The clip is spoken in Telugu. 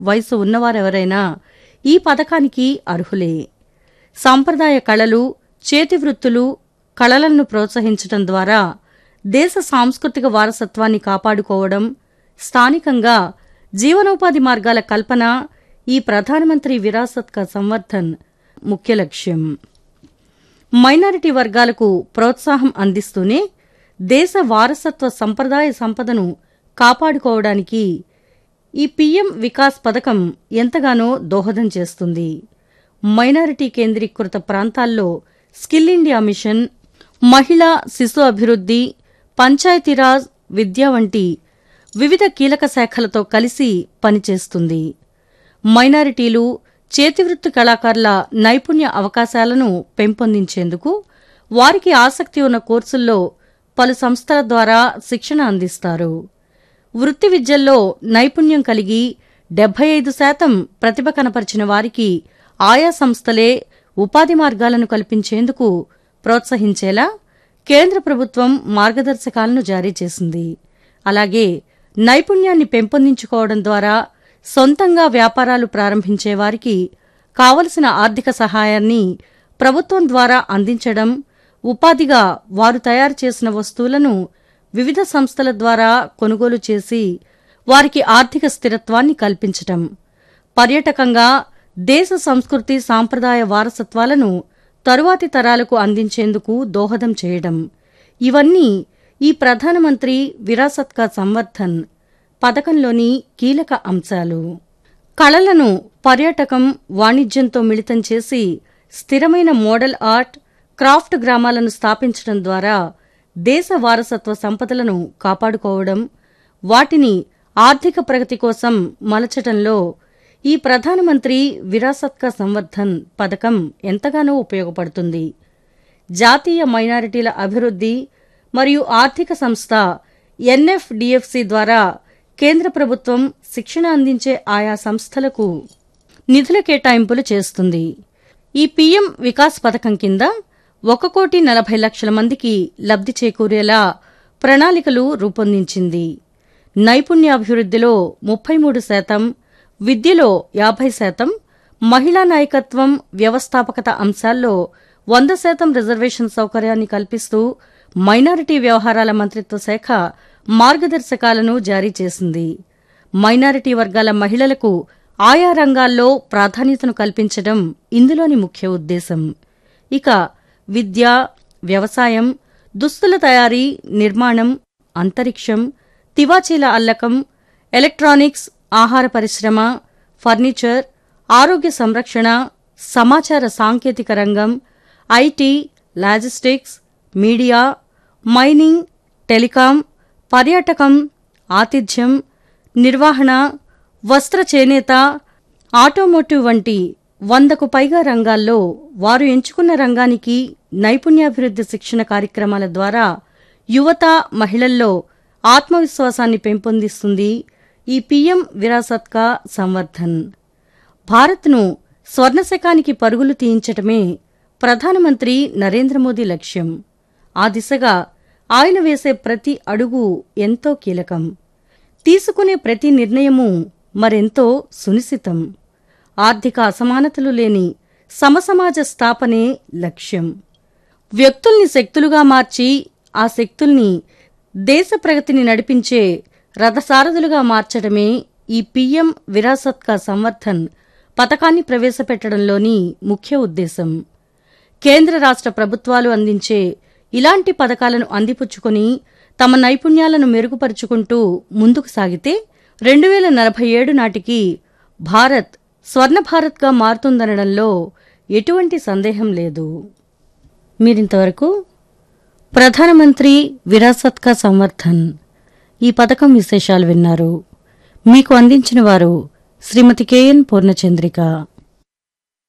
వయసు ఉన్నవారెవరైనా ఈ పథకానికి అర్హులే సాంప్రదాయ కళలు చేతి వృత్తులు కళలను ప్రోత్సహించడం ద్వారా దేశ సాంస్కృతిక వారసత్వాన్ని కాపాడుకోవడం స్థానికంగా జీవనోపాధి మార్గాల కల్పన ఈ ప్రధానమంత్రి విరాసత్ కా సంవర్ధన్ ముఖ్య లక్ష్యం మైనారిటీ వర్గాలకు ప్రోత్సాహం అందిస్తూనే దేశ వారసత్వ సంప్రదాయ సంపదను కాపాడుకోవడానికి ఈ పీఎం వికాస్ పథకం ఎంతగానో దోహదం చేస్తుంది మైనారిటీ కేంద్రీకృత ప్రాంతాల్లో స్కిల్ ఇండియా మిషన్ మహిళా శిశు అభివృద్ధి పంచాయతీరాజ్ విద్య వంటి వివిధ కీలక శాఖలతో కలిసి పనిచేస్తుంది మైనారిటీలు చేతివృత్తి కళాకారుల నైపుణ్య అవకాశాలను పెంపొందించేందుకు వారికి ఆసక్తి ఉన్న కోర్సుల్లో పలు సంస్థల ద్వారా శిక్షణ అందిస్తారు వృత్తి విద్యల్లో నైపుణ్యం కలిగి డెబ్బై ఐదు శాతం ప్రతిభ కనపరిచిన వారికి ఆయా సంస్థలే ఉపాధి మార్గాలను కల్పించేందుకు ప్రోత్సహించేలా కేంద్ర ప్రభుత్వం మార్గదర్శకాలను జారీ చేసింది అలాగే నైపుణ్యాన్ని పెంపొందించుకోవడం ద్వారా సొంతంగా వ్యాపారాలు ప్రారంభించే వారికి కావలసిన ఆర్థిక సహాయాన్ని ప్రభుత్వం ద్వారా అందించడం ఉపాధిగా వారు తయారు చేసిన వస్తువులను వివిధ సంస్థల ద్వారా కొనుగోలు చేసి వారికి ఆర్థిక స్థిరత్వాన్ని కల్పించటం పర్యాటకంగా దేశ సంస్కృతి సాంప్రదాయ వారసత్వాలను తరువాతి తరాలకు అందించేందుకు దోహదం చేయడం ఇవన్నీ ఈ ప్రధానమంత్రి విరాసత్ కా సంవర్ధన్ పథకంలోని కీలక అంశాలు కళలను పర్యాటకం వాణిజ్యంతో మిళితం చేసి స్థిరమైన మోడల్ ఆర్ట్ క్రాఫ్ట్ గ్రామాలను స్థాపించడం ద్వారా దేశ వారసత్వ సంపదలను కాపాడుకోవడం వాటిని ఆర్థిక ప్రగతి కోసం మలచటంలో ఈ ప్రధానమంత్రి విరాసత్ కా సంవర్ధన్ పథకం ఎంతగానో ఉపయోగపడుతుంది జాతీయ మైనారిటీల అభివృద్ధి మరియు ఆర్థిక సంస్థ ఎన్ఎఫ్డిఎఫ్సి ద్వారా కేంద్ర ప్రభుత్వం శిక్షణ అందించే ఆయా సంస్థలకు నిధుల కేటాయింపులు చేస్తుంది ఈ పీఎం వికాస్ పథకం కింద ఒక కోటి నలభై లక్షల మందికి లబ్ధి చేకూరేలా ప్రణాళికలు రూపొందించింది నైపుణ్యాభివృద్ధిలో ముప్పై మూడు శాతం విద్యలో యాభై శాతం మహిళా నాయకత్వం వ్యవస్థాపకత అంశాల్లో వంద శాతం రిజర్వేషన్ సౌకర్యాన్ని కల్పిస్తూ మైనారిటీ వ్యవహారాల మంత్రిత్వ శాఖ మార్గదర్శకాలను జారీ చేసింది మైనారిటీ వర్గాల మహిళలకు ఆయా రంగాల్లో ప్రాధాన్యతను కల్పించడం ఇందులోని ముఖ్య ఉద్దేశం ఇక విద్య వ్యవసాయం దుస్తుల తయారీ నిర్మాణం అంతరిక్షం తివాచీల అల్లకం ఎలక్ట్రానిక్స్ ఆహార పరిశ్రమ ఫర్నిచర్ ఆరోగ్య సంరక్షణ సమాచార సాంకేతిక రంగం IT logistics media mining telecom పర్యాటకం ఆతిథ్యం నిర్వహణ వస్త్ర చేనేత ఆటోమోటివ్ వంటి వందకు పైగా రంగాల్లో వారు ఎంచుకున్న రంగానికి నైపుణ్యాభివృద్ధి శిక్షణ కార్యక్రమాల ద్వారా యువత మహిళల్లో ఆత్మవిశ్వాసాన్ని పెంపొందిస్తుంది ఈ పీఎం విరాసత్ కా సంవర్ధన్ భారత్ను స్వర్ణశకానికి పరుగులు తీయించటమే ప్రధానమంత్రి నరేంద్ర మోదీ లక్ష్యం ఆ దిశగా ఆయన వేసే ప్రతి అడుగు ఎంతో కీలకం తీసుకునే ప్రతి నిర్ణయము మరెంతో సునిశితం ఆర్థిక అసమానతలు లేని సమసమాజ స్థాపనే లక్ష్యం వ్యక్తుల్ని శక్తులుగా మార్చి ఆ శక్తుల్ని దేశ ప్రగతిని నడిపించే రథసారథులుగా మార్చడమే ఈ పీఎం విరాసత్ కా సంవర్ధన్ పథకాన్ని ప్రవేశపెట్టడంలోని ముఖ్య ఉద్దేశం కేంద్ర రాష్ట్ర ప్రభుత్వాలు అందించే ఇలాంటి పథకాలను అందిపుచ్చుకొని తమ నైపుణ్యాలను మెరుగుపరుచుకుంటూ ముందుకు సాగితే రెండు వేల నలభై ఏడు నాటికి భారత్ స్వర్ణ భారత్గా మారుతుందనడంలో ఎటువంటి సందేహం లేదు మీరింతవరకు ప్రధానమంత్రి విరాసత్ కా సంవర్ధన్ ఈ పథకం విశేషాలు విన్నారు మీకు అందించిన వారు శ్రీమతి కెఎన్ పూర్ణచంద్రిక